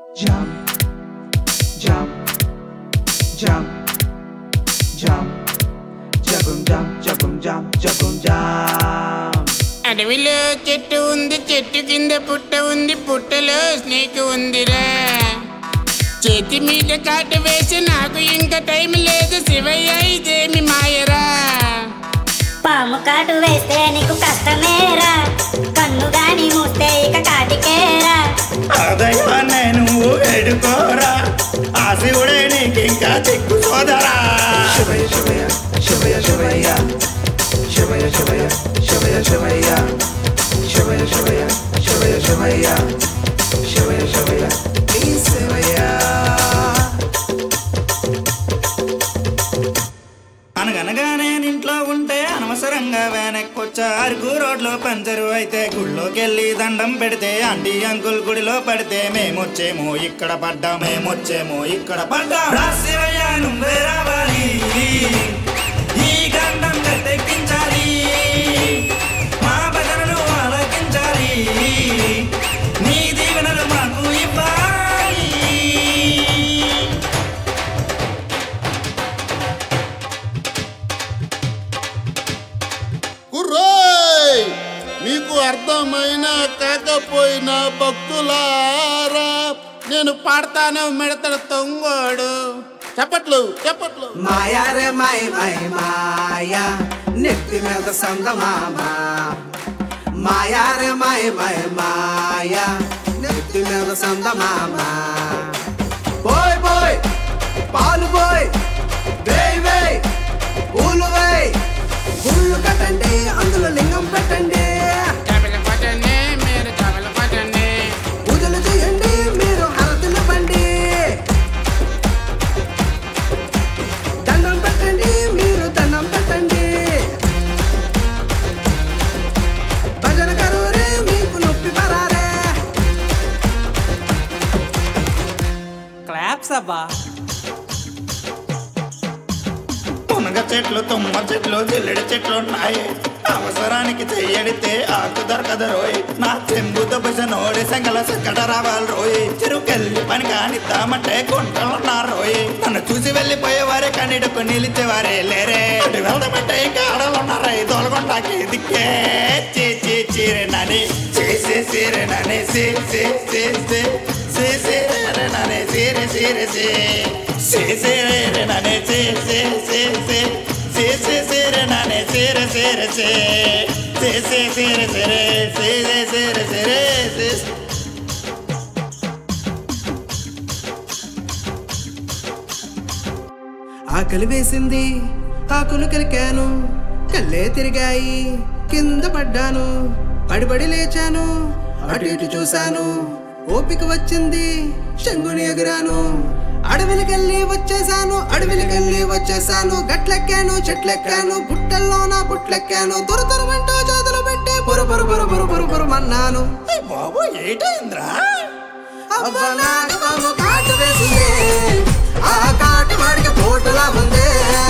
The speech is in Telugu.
jump, jump, jump, jump, jabum jump, jabum jump, jabum jump. అడవిలో చెట్టు ఉంది చెట్టు కింద పుట్ట ఉంది పుట్టలో స్నేక్ ఉందిరా చేతి మీద కాట వేసి నాకు ఇంకా టైం లేదు శివయ్య ఇదేమి మాయరా పాము కాటు వేస్తే నీకు కష్టమేరా కన్ను గాని మూస్తే ఇక కాటికేరా అదైవాన్నే నువ్వు ఎడుకోరా ఆ శివుడే నీకింకా చిక్కు సోదరా Shivaya, shivaya, shivaya, shivaya, shivaya, shivaya, shivaya, shivaya, shivaya, shivaya, shivaya, shivaya, shivaya, shivaya, please shivaya. అనగనగానే ఇంట్లో ఉంటే అనవసరంగా వెనక్కొచ్చా అరకు రోడ్లో పంచరు అయితే గుళ్ళోకెళ్ళి దండం పెడితే ఆంటీ అంకుల్ గుడిలో పడితే మేమొచ్చేమో ఇక్కడ పడ్డా మేమొచ్చేమో ఇక్కడ పడ్డా రా శివయ్య నువ్వే రావాలి ఈ గండం గట్టెక్కించాలి మా భజనలు ఆలకించాలి నీ దీవెనలు మాకు ఇవ్వాలి కుర్రోయ్ మీకు అర్థమైనా కాకపోయినా భక్తులారా నేను పాడతాను మెడతడు తొంగోడు చెప్పట్లు చెప్పట్లు మాయా రే మాయ మాయ మాయా నెత్తి మీద సందమామ మాయా రే మాయ మాయ మాయా నెత్తి మీద సందమామ పోయ్ పోయ్ పాలు పోయ్ వేయ్ వేయ్ పూలు వేయ్ గుళ్ళు కట్టండి అందులో లింగం పెట్టండి కబల పటండి మీరు కబల పటండి పూజలు చేయండి మీరు హరతులు పండి దండం పెట్టండి మీరు దండం పెట్టండి భజన కరూరే మీకు నొప్పి పరారే క్లాప్స్ అబ్బా మునగ చెట్లు తుమ్మ చెట్లు జిల్లెడి చెట్లు ఉన్నాయి అవసరానికి చెయ్యడితే ఆకు దొరకదు రోయ్ నా చెంబు దెబ్బస నోడి సంగల సక్కట రావాలి రోయ్ చెరుకెళ్ళి పని కానిద్దామంటే గుంటలున్నారు రోయ్ నన్ను చూసి వెళ్ళిపోయేవారే కన్నిడకు నిలిచేవారే లేరే అటు వెళ్దామంటే ఇంకా ఆడలున్నారే తోలగొండాకి దిక్కే చీ చీ చీరే నని చేసే సీరే నని సీ సీ సీ సీ సీ సీరే నని సీరే సీరే సీ సీ సీరే నని సీ సీ సీ సీ సీ సీ సీరే నని సీరే సీరే సీ సీ సీ సీరే సీరే సీ సీ సీరే సీరే సీ ఆకలి వేసింది ఆకులు కలికాను కళ్ళే తిరిగాయి కింద పడ్డాను పడిపడి లేచాను అటు ఇటు చూశాను ఓపిక వచ్చింది శంగుని ఎగురాను అడవిలకెళ్ళి వచ్చేసాను అడవిలకెళ్ళి వచ్చేసాను గట్లెక్కాను చెట్లెక్కాను పుట్టల్లోన పుట్లెక్కాను తురు తురమంటూ చేతులు పెట్టి బురు బురు బురు బురు బురు బురుమన్నాను బాబు ఏటైందిరా అబ్బా నాకు పాము కాటు వేసింది ఆ కాటు వాడికి పోటులా ఉంది